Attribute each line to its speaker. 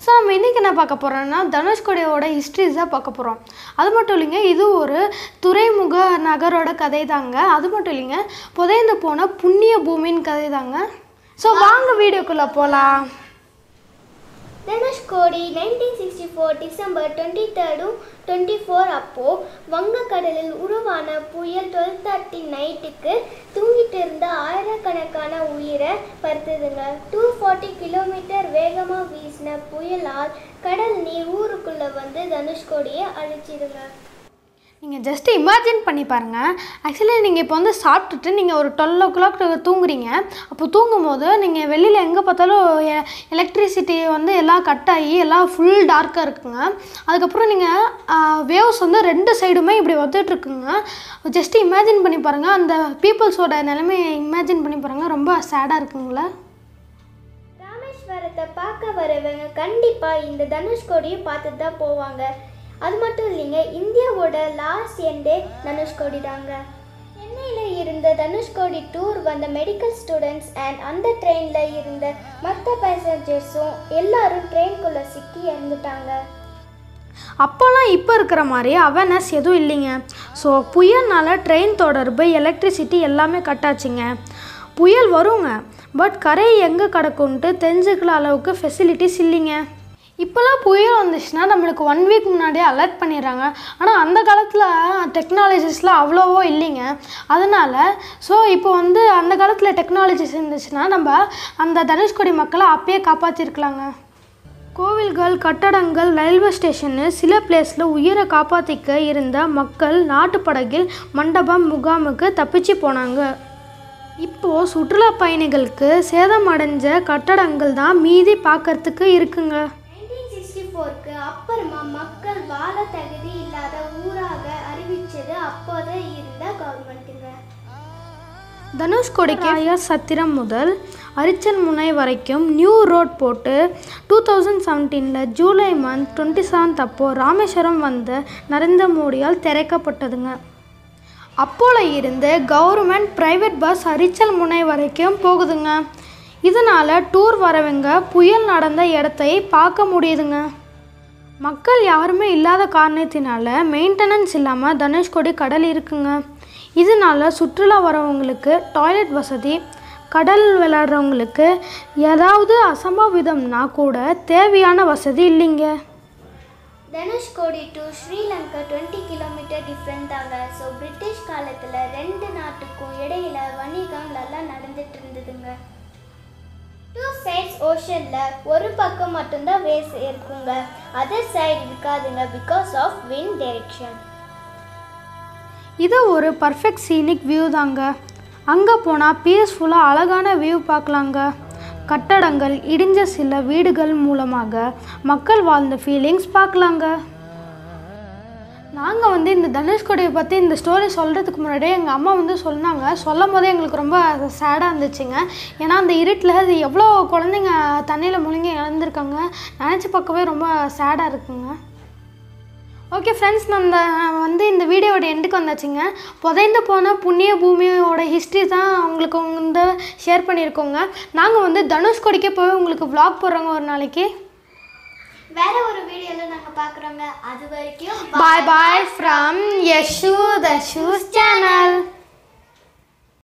Speaker 1: so நம்ம இன்றைக்கி என்ன பார்க்க போகிறோம்னா தனுஷ்கோடியோட ஹிஸ்ட்ரிஸ் தான் பார்க்க போகிறோம் அது மட்டும் இல்லைங்க இது ஒரு துறைமுக நகரோட கதை தாங்க அது மட்டும் இல்லைங்க புதைந்து போன புண்ணிய பூமியின் கதை தாங்க ஸோ வாங்க வீடியோக்குள்ளே போகலாம்
Speaker 2: Dhanushkodi nineteen sixty four December twenty தேர்டும் டுவெண்ட்டி ஃபோர் அப்போது வங்கக்கடலில் உருவான புயல் டுவெல் தேர்ட்டி நைட்டுக்கு தூங்கிட்டு இருந்த ஆயிரக்கணக்கான உயிரை பருத்துதுங்க டூ ஃபார்ட்டி கிலோமீட்டர் வேகமாக வீசின புயலால் கடல் நீர் ஊருக்குள்ளே வந்து தனுஷ்கோடியை அழிச்சிடுங்க
Speaker 1: நீங்கள் ஜஸ்ட் இமேஜின் பண்ணி பாருங்கள் ஆக்சுவலி நீங்கள் இப்போ வந்து சாப்பிட்டுட்டு நீங்கள் ஒரு டுவெல் ஓ கிளாக் தூங்குறீங்க அப்போ தூங்கும்போது நீங்கள் வெளியில் எங்கே பார்த்தாலும் எலக்ட்ரிசிட்டி வந்து எல்லாம் கட் ஆகி எல்லாம் ஃபுல் டார்க்காக இருக்குங்க அதுக்கப்புறம் நீங்கள் வேவ்ஸ் வந்து ரெண்டு சைடுமே இப்படி வந்துட்டு இருக்குங்க ஜஸ்ட் இமேஜின் பண்ணி பாருங்கள் அந்த பீப்புள்ஸோட நிலைமையை இமேஜின் பண்ணி பாருங்கள் ரொம்ப சேடாக இருக்குங்களா
Speaker 2: ராமேஸ்வரத்தை பார்க்க வரவங்க கண்டிப்பாக இந்த தனுஷ்கோடியை பார்த்துட்டு தான் போவாங்க அது மட்டும் இல்லைங்க இந்தியாவோட லாஸ்ட் எண்டே தனுஷ்கோடி தாங்க சென்னையில் இருந்த தனுஷ்கோடி டூர் வந்த மெடிக்கல் ஸ்டூடெண்ட்ஸ் அண்ட் அந்த ட்ரெயினில் இருந்த மற்ற பேசஞ்சர்ஸும் எல்லாரும் ட்ரெயின்குள்ளே சிக்கி இறந்துட்டாங்க
Speaker 1: அப்போல்லாம் இப்போ இருக்கிற மாதிரி அவேர்னஸ் எதுவும் இல்லைங்க ஸோ புயல்னால ட்ரெயின் தொடர்பு எலக்ட்ரிசிட்டி எல்லாமே கட் ஆச்சுங்க புயல் வருங்க பட் கரை எங்கே கிடக்குன்ட்டு தெரிஞ்சுக்கிற அளவுக்கு ஃபெசிலிட்டிஸ் இல்லைங்க இப்போல்லாம் புயல் வந்துச்சுன்னா நம்மளுக்கு ஒன் வீக் முன்னாடியே அலர்ட் பண்ணிடுறாங்க ஆனால் அந்த காலத்தில் டெக்னாலஜிஸ்லாம் அவ்வளோவோ இல்லைங்க அதனால் ஸோ இப்போ வந்து அந்த காலத்தில் டெக்னாலஜிஸ் இருந்துச்சுன்னா நம்ம அந்த தனுஷ்கோடி மக்களை அப்பயே காப்பாற்றிருக்கலாங்க கோவில்கள் கட்டடங்கள் ரயில்வே ஸ்டேஷனு சில பிளேஸில் உயிரை காப்பாற்றிக்க இருந்த மக்கள் நாட்டுப்படகில் மண்டபம் முகாமுக்கு தப்பிச்சு போனாங்க இப்போது சுற்றுலா பயணிகளுக்கு சேதமடைஞ்ச கட்டடங்கள் தான் மீதி பார்க்கறதுக்கு இருக்குங்க
Speaker 2: நைன்டீன் சிக்ஸ்டி ஃபோருக்கு அப்புறமா மக்கள் வாழ தகுதி இல்லாத ஊராக அறிவிச்சது அப்போதே இருந்த கவர்மெண்ட்டுங்க
Speaker 1: தனுஷ்கோடிக்கு ஐயர் சத்திரம் முதல் அரிச்சல் முனை வரைக்கும் நியூ ரோட் போட்டு டூ தௌசண்ட் செவன்டீனில் ஜூலை மந்த் டுவெண்ட்டி செவன்த் அப்போது ராமேஸ்வரம் வந்த நரேந்திர மோடியால் திறக்கப்பட்டதுங்க அப்போல இருந்து government private bus Arichal Munai வரைக்கும் போகுதுங்க இதனால் டூர் வரவங்க புயல் நடந்த இடத்தை பார்க்க முடியுதுங்க மக்கள் யாருமே இல்லாத காரணத்தினால மெயின்டெனன்ஸ் இல்லாமல் தனுஷ்கோடி கடல் இருக்குங்க இதனால சுற்றுலா வரவங்களுக்கு டாய்லெட் வசதி கடல் விளையாடுறவங்களுக்கு ஏதாவது அசம்பாவிதம்னா கூட தேவையான வசதி இல்லைங்க
Speaker 2: Dhanushkodi to Sri Lanka twenty kilometre different தாங்க ஸோ பிரிட்டிஷ் காலத்தில் ரெண்டு நாட்டுக்கும் இடையில வணிகம் நல்லா நடந்துட்டு இருந்ததுங்க டூ சைட்ஸ் ஓஷனில் ஒரு பக்கம் மட்டும்தான் வேஸ் இருக்குங்க அதர் சைடு இருக்காதுங்க பிகாஸ் ஆஃப் விண்ட் டைரெக்ஷன்
Speaker 1: இது ஒரு பர்ஃபெக்ட் சீனிக் வியூ தாங்க அங்கே போனால் பீஸ்ஃபுல்லாக அழகான வியூ பார்க்கலாங்க கட்டடங்கள் இடிஞ்ச சில வீடுகள் மூலமாக மக்கள் வாழ்ந்த ஃபீலிங்ஸ் பார்க்கலாங்க நாங்கள் வந்து இந்த தனுஷ்கோடியை பற்றி இந்த ஸ்டோரி சொல்கிறதுக்கு முன்னாடியே எங்கள் அம்மா வந்து சொன்னாங்க சொல்லும் போதே எங்களுக்கு ரொம்ப சேடாக இருந்துச்சுங்க ஏன்னா அந்த இருட்டில் அது எவ்வளோ குழந்தைங்க தண்ணியில் முழுங்கி இழந்திருக்காங்க நினச்சி பார்க்கவே ரொம்ப சேடாக இருக்குங்க ஓகே ஃப்ரெண்ட்ஸ் நம்ம வந்து இந்த வீடியோவோட எண்டுக்கு வந்தாச்சுங்க புதைந்து போன புண்ணிய பூமியோட ஹிஸ்ட்ரி தான் உங்களுக்கு வந்து ஷேர் பண்ணியிருக்கோங்க நாங்கள் வந்து தனுஷ்கோடிக்கே போய் உங்களுக்கு vlog போடுறோங்க ஒரு நாளைக்கு
Speaker 2: வேற ஒரு வீடியோவில் நாங்கள் பார்க்குறோங்க அது வரைக்கும்
Speaker 1: bye bye from Yashu the shoes channel